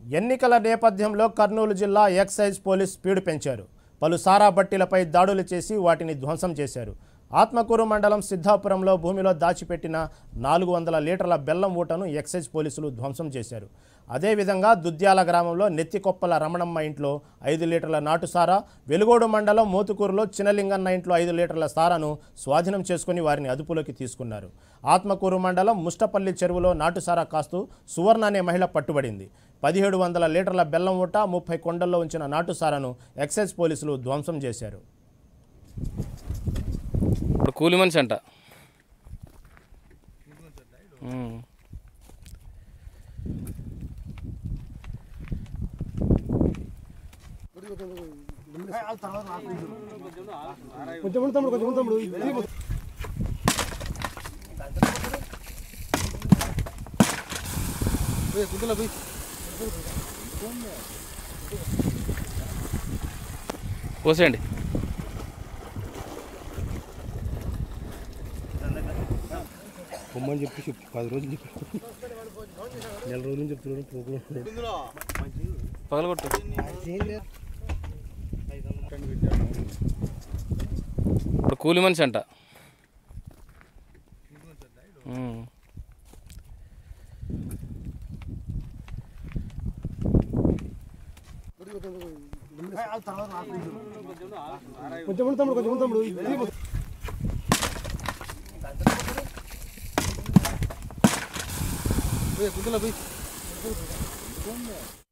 ఎన్నికల నేపథ్యంలో కర్నూలు జిల్లా ఎక్సైజ్ పోలీస్ స్పీడ్ పెంచారు పలు సారా బట్టీలపై దాడులు చేసి వాటిని ధ్వంసం చేశారు ఆత్మకూరు మండలం సిద్ధాపురంలో భూమిలో దాచిపెట్టిన నాలుగు వందల లీటర్ల బెల్లం ఊటను ఎక్సైజ్ పోలీసులు ధ్వంసం చేశారు అదేవిధంగా దుద్యాల గ్రామంలో నెత్తికొప్పల రమణమ్మ ఇంట్లో ఐదు లీటర్ల నాటు సారా వెలుగోడు మండలం మోతుకూరులో చినలింగన్న ఇంట్లో ఐదు లీటర్ల సారాను స్వాధీనం చేసుకుని వారిని అదుపులోకి తీసుకున్నారు ఆత్మకూరు మండలం ముష్టపల్లి చెరువులో నాటు సారా కాస్తూ సువర్ణ అనే మహిళ పట్టుబడింది పదిహేడు వందల లీటర్ల బెల్లం ఊట ముప్పై కొండల్లో ఉంచిన నాటు సారాను ఎక్సైజ్ పోలీసులు ధ్వంసం చేశారు ఇప్పుడు కూలి మనిషి అంట ఉమ్. కొంచెం ఉండు తమ్ముడు కొంచెం ఉండు తమ్ముడు ఇది మొత్తం. పోయి, గుంతలో పోయి. పోసేయండి పొమ్మని చెప్పి చెప్పు పది రోజులు చెప్పి నెల రోజులు చెప్తున్నాడు పోకుండా పగలగొట్టు ఇప్పుడు కూలి మనిషి అంట ఉమ్. కొంచెం ఉండు తమ్ముడు కొంచెం ఉండు తమ్ముడు ఇది మొత్తం. పోయి, గుంతలో పోయి.